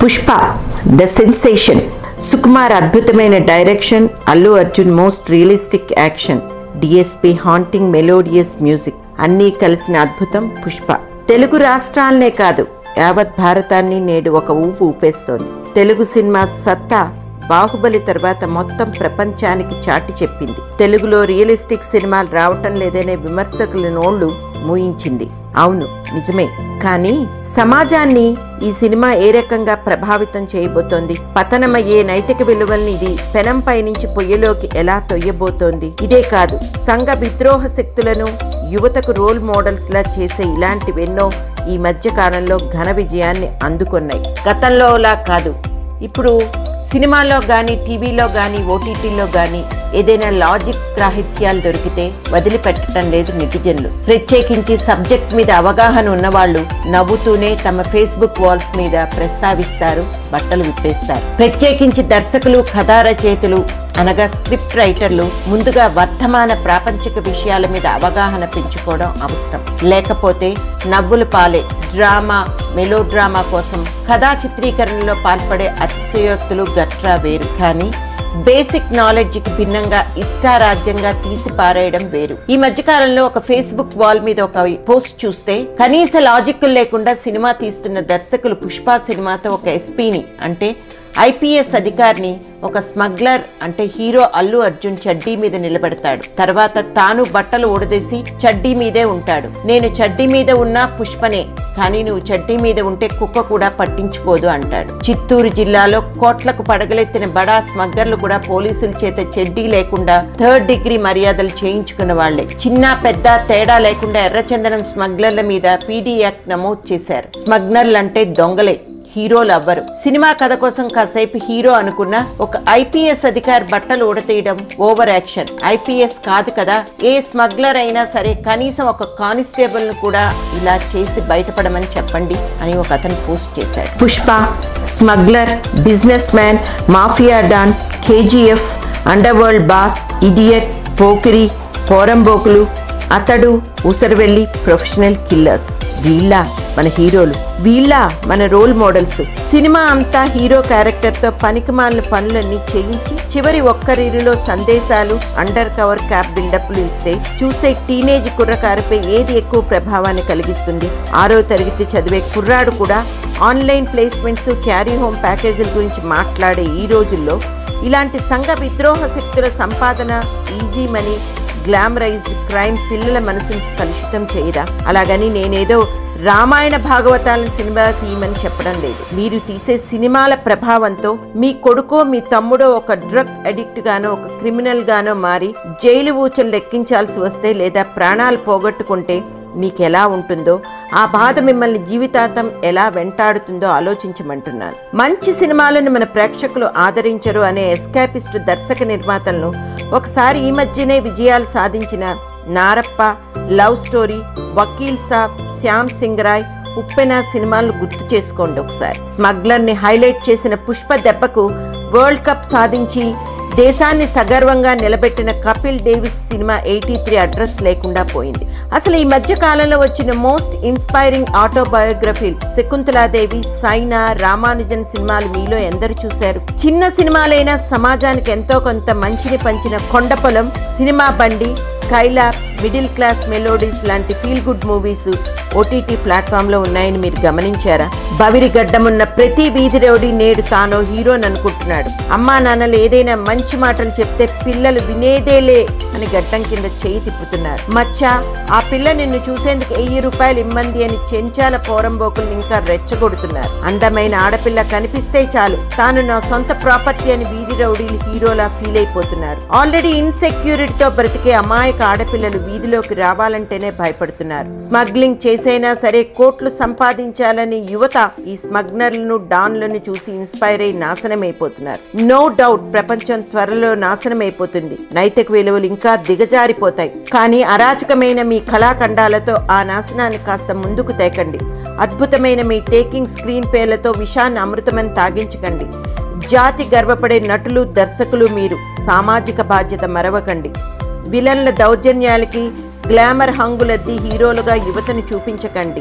Pushpa the sensation Sukumar అద్భుతమైన direction Allu Arjun most realistic action DSP haunting melodious music అన్నీ కలిసిన అద్భుతం పుష్ప తెలుగు రాష్ట్రాలనే కాదు యావత్ భారతాన్ని నేడు ఒక ఊపు ఊపేస్తోంది తెలుగు సినిమా సత్తా బాహుబలి తర్వాత మొత్తం ప్రపంచానికి చాటి చెప్పింది తెలుగులో రియలిస్టిక్ సినిమాలు రావటం లేదనే విమర్శకుల నోళ్లు మూయించింది అవును నిజమే కానీ సమాజాన్ని ఈ సినిమా ఏ రకంగా ప్రభావితం చేయబోతోంది పతనమయ్యే నైతిక విలువల్ని ఇది పెనంపై నుంచి పొయ్యిలోకి ఎలా తొయ్యబోతోంది ఇదే కాదు సంఘ విద్రోహ శక్తులను యువతకు రోల్ మోడల్స్ లా చేసే ఇలాంటివెన్నో ఈ మధ్య కాలంలో ఘన విజయాన్ని అందుకున్నాయి గతంలోలా కాదు ఇప్పుడు సినిమాలో కానీ టీవీలో కానీ ఓటీటీలో కానీ ఏదైనా లాజిక్ రాహిత్యాలు దొరికితే వదిలిపెట్టడం లేదు నెటిజన్లు ప్రత్యేకించి సబ్జెక్ట్ మీద అవగాహన ఉన్నవాళ్ళు నవ్వుతూనే తమ ఫేస్బుక్ వాల్స్ మీద ప్రస్తావిస్తారు బట్టలు విప్పేస్తారు ప్రత్యేకించి దర్శకులు కథా రచయితలు అనగా స్క్రిప్ట్ రైటర్లు ముందుగా వర్తమాన ప్రాపంచిక విషయాల మీద అవగాహన పెంచుకోవడం అవసరం లేకపోతే నవ్వుల పాలే డ్రామా మెలో డ్రామా కోసం కథా చిత్రీకరణలో పాల్పడే అతిశయోక్తులు గట్రా వేరు కానీ బేసిక్ నాలెడ్జ్ కి భిన్నంగా ఇష్టారాజ్యంగా తీసి పారేయడం వేరు ఈ మధ్య కాలంలో ఒక ఫేస్బుక్ వాల్ మీద ఒక పోస్ట్ చూస్తే కనీస లాజిక్ లేకుండా సినిమా తీస్తున్న దర్శకులు పుష్ప సినిమాతో ఒక ఎస్పీని అంటే ఐపీఎస్ అధికారిని ఒక స్మగ్లర్ అంటే హీరో అల్లు అర్జున్ చడ్డీ మీద నిలబెడతాడు తర్వాత తాను బట్టలు ఊడదీసి చడ్డీ మీదే ఉంటాడు నేను చడ్డీ మీద ఉన్నా పుష్పనే కానీ నువ్వు చడ్డీ మీద ఉంటే కుక్క కూడా పట్టించుకోదు అంటాడు చిత్తూరు జిల్లాలో కోట్లకు పడగలెత్తిన బడా స్మగ్లర్లు కూడా పోలీసుల చేత చెడ్డీ లేకుండా థర్డ్ డిగ్రీ మర్యాదలు చేయించుకున్న వాళ్లే చిన్న పెద్ద తేడా లేకుండా ఎర్రచందనం స్మగ్లర్ల మీద పీడీ యాక్ట్ నమోదు చేశారు స్మగ్లర్లు అంటే దొంగలే హీరోలు అవ్వరు సినిమా కథ కోసం కాసేపు హీరో అనుకున్న ఒక ఐపీఎస్ అధికారి బట్టలు ఉడతీయడం ఓవర్ యాక్షన్ ఐపీఎస్ కాదు కదా ఏ స్మగ్లర్ అయినా సరే కనీసం ఒక కానిస్టేబుల్ ను కూడా ఇలా చేసి బయటపడమని చెప్పండి అని ఒక అతను పోస్ట్ చేశాడు Pushpa smuggler businessman mafia don KGF underworld boss idiot Pokiri పోరంబోకులు అతడు ఉసరవెల్లి ప్రొఫెషనల్ కిల్లర్స్ వీళ్ళ మన హీరోలు వీళ్ళ మన రోల్ మోడల్స్ సినిమా అంతా హీరో క్యారెక్టర్ తో పనికిమాలిన పనులన్నీ చేయించి చివరి ఒక్కరిలో సందేశాలు అండర్ కవర్ క్యాప్ బిల్డప్లు ఇస్తే చూసే టీనేజ్ కుర్రకారుపై ఏది ఎక్కువ ప్రభావాన్ని కలిగిస్తుంది ఆరో తరగతి చదివే కుర్రాడు కూడా ఆన్లైన్ ప్లేస్మెంట్స్ క్యారీ హోమ్ ప్యాకేజీల గురించి మాట్లాడే ఈ రోజుల్లో ఇలాంటి సంఘ విద్రోహ శక్తుల సంపాదన ఈజీ మనీ గ్లామరైజ్డ్ క్రైమ్ పిల్లల మనసును కలుషితం చేయదా అలాగని నేనేదో రామాయణ భాగవతాలను సినిమా తీయమని చెప్పడం లేదు మీరు తీసే సినిమాల ప్రభావంతో మీ కొడుకో మీ తమ్ముడో ఒక డ్రగ్ అడిక్ట్ గానో ఒక క్రిమినల్ గానో మారి జైలు ఊచలు లెక్కించాల్సి వస్తే లేదా ప్రాణాలు పోగొట్టుకుంటే మీకు ఎలా ఉంటుందో ఆ బాధ మిమ్మల్ని జీవితాంతం ఎలా వెంటాడుతుందో ఆలోచించమంటున్నాను మంచి సినిమాలను మన ప్రేక్షకులు ఆదరించరు అనే ఎస్కాపిస్ట్ దర్శక నిర్మాతలను ఒకసారి ఈ మధ్యనే విజయాలు సాధించిన నారప్ప లవ్ స్టోరీ వకీల్ సాబ్ శ్యామ్ సింగ్ రాయ్ ఉప్పెన సినిమాలను గుర్తు చేసుకోండి ఒకసారి స్మగ్లర్ని హైలైట్ చేసిన పుష్ప దెబ్బకు వరల్డ్ కప్ సాధించి దేశాన్ని సగర్వంగా నిలబెట్టిన Kapil Dev's cinema eighty three address లేకుండా పోయింది అసలు ఈ మధ్య కాలంలో వచ్చిన most inspiring autobiography Shakuntala Devi Saina Ramanujan సినిమాలు మీలో ఎందరు చూశారు చిన్న సినిమాలైనా సమాజానికి ఎంతో కొంత మంచిని పంచిన Kondapolam cinema Bandi Skylab middle class melodies లాంటి feel good movies OTT platform లో ఉన్నాయని మీరు గమనించారా బవిరి గడ్డమున్న ప్రతి వీధి రౌడీ నేడు తానో హీరోని అనుకుంటున్నాడు అమ్మా నాన్నలు ఏదైనా మంచి మాటలు చెప్తే పిల్లలు వినేదేలే అని గడ్డం కింద చేయి తిప్పుతున్నారు మచ్చా ఆ పిల్ల నిన్ను చూసేందుకు వెయ్యి రూపాయలు ఇమ్మంది అని చెంచాల పోరంబోకులు ఇంకా రెచ్చగొడుతున్నారు అందమైన ఆడపిల్ల కనిపిస్తే చాలు తాను నా సొంత ప్రాపర్టీ అని వీధి రౌడీలు హీరోలా ఫీల్ అయిపోతున్నారు ఆల్రెడీ ఇన్సెక్యూరిటీతో బ్రతికే అమాయక ఆడపిల్లలు వీధిలోకి రావాలంటేనే భయపడుతున్నారు స్మగ్లింగ్ చేసైనా సరే కోట్లు సంపాదించాలని యువత ఈ స్మగ్లర్లను డాన్లను చూసి ఇన్స్పైర్ అయి నాశనమైపోతున్నారు నో డౌట్ ప్రపంచం త్వరలో నాశనమైపోతుంది నైతిక విలువలు ఇంకా దిగజారిపోతాయి కానీ అరాచకమైన మీ కళాఖండాలతో ఆ నాశనాన్ని కాస్త ముందుకు తేకండి అద్భుతమైన మీ టేకింగ్ స్క్రీన్ పేర్లతో విషాన్ని అమృతమని తాగించకండి జాతి గర్వపడే నటులు దర్శకులు మీరు సామాజిక బాధ్యత మరవకండి విలన్ల దౌర్జన్యాలకి గ్లామర్ హంగులద్ది హీరోలుగా యువతను చూపించకండి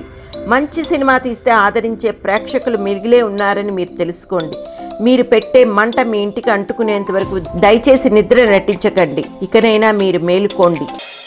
మంచి సినిమా తీస్తే ఆదరించే ప్రేక్షకులు మిగిలే ఉన్నారని మీరు తెలుసుకోండి మీరు పెట్టే మంట మీ ఇంటికి అంటుకునేంత వరకు దయచేసి నిద్ర నటించకండి ఇకనైనా మీరు మేలుకోండి